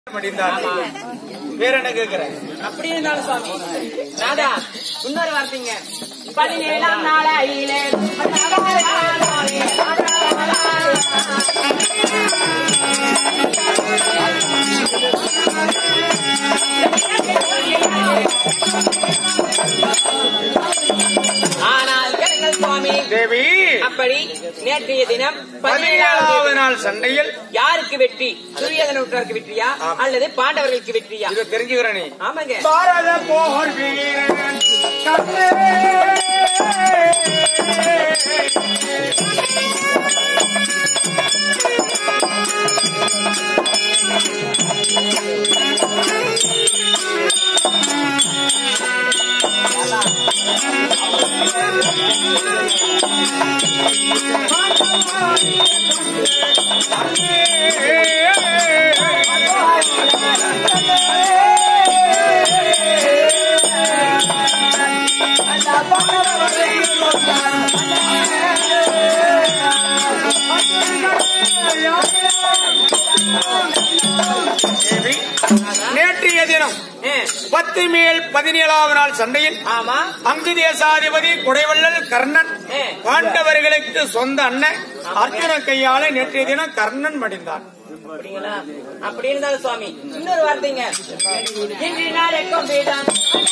மடிந்தார் வேற என்ன கேக்குறேன் அப்படி இருந்தாலும் சுவாமி ராதா இன்னொரு வார்த்தைங்க பதினேழாம் நாளையிலே ஆனால் கேளுங்கள் சுவாமி தேவி அப்படி நேற்றைய தினம் பதினேழாவது பதினேழாவது நாள் சண்டையில் யாருக்கு வெற்றி துரியோதன விட்டாருக்கு வெற்றியா ஆம். அல்லது பாண்டவர்களுக்கு வெற்றியா இதை தெரிஞ்சுக்கிறேன் நீ ஆமாங்க பாரத போர் வீரன் கண்ணே. தேவி, நேற்றைய தினம் ஆ, பத்து மேல் பதினேழாவது நாள் சண்டையில் ஆமா அங்கு தேசாதிபதி குடைவள்ளல் கர்ணன் ஆ. பாண்டவர்களுக்கு சொந்த அண்ணன் அர்ஜுன கையால நேற்றைய தினம் கர்ணன் மடிந்தான் அப்படிங்களா அப்படி இருந்தாலும் சுவாமி இன்னொரு வார்த்தைங்க இன்று நாள் எக்கம் வேண்டாம்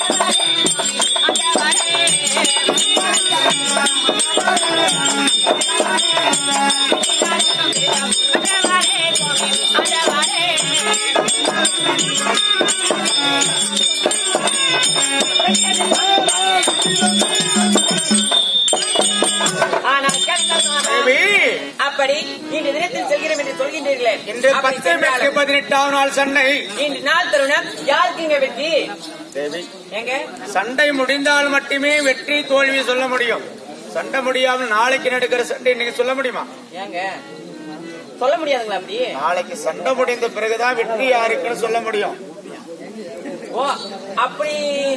ஆனால் கேளுங்கள் சுவாமி. தேவி, அப்படி இன்று தினத்தில் செல்கிறோம் என்று சொல்கின்றீர்களே இன்று அப்படி பத்து மெட்டு சென்றாலும் பதினெட்டாம் நாள் சண்டை இன்று நாள் தருணம் யாருக்குங்க வெற்றி தேவி எங்க சண்டை முடிந்தால் மட்டுமே வெற்றி தோல்வி சொல்ல முடியும் சண்டை முடியாமல் நாளைக்கு நடக்கிற சண்டை நீங்க சொல்ல முடியுமா ஏங்க சொல்ல முடியாதுங்களா அப்படி நாளைக்கு சண்டை முடிந்த பிறகுதான் வெற்றி யாருக்குன்னு சொல்ல முடியும் ஓ அப்படி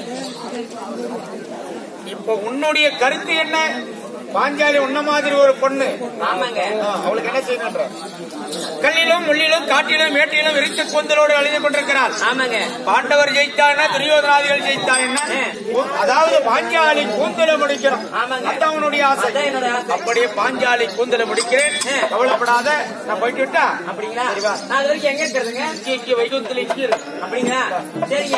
இப்ப உன்னுடைய கருத்து என்ன பாஞ்சாலி உன்ன மாதிரி ஒரு பொண்ணு ஆமாங்க ஆ, அவளுக்கு என்ன செய்யணுன்ற கல்லிலும் முள்ளிலும் காட்டிலும் மேட்டிலும் விரித்து கூந்தலோடு அழிந்து கொண்டிருக்கிறாள் ஆமாங்க பாண்டவர் ஜெயித்தான்னா துரியோதனாதிகள் ஜெயித்தான்னா அதாவது பாஞ்சாலி கூந்தல முடிக்கணும் ஆமாங்க. அதான் அவனுடைய ஆசை அதான் என்னோட ஆசை. அப்படியே பாஞ்சாலி கூந்தல முடிக்கிறேன் ஆ. கவலைப்படாத நான் போயிட்டு விட்டா அப்படிங்களா சரி வா. நான் அது வரைக்கும் எங்க இருக்கிறதுங்க இங்கே இங்கே வைகுந்தல இங்கே இரு. அப்படிங்களா சரிங்க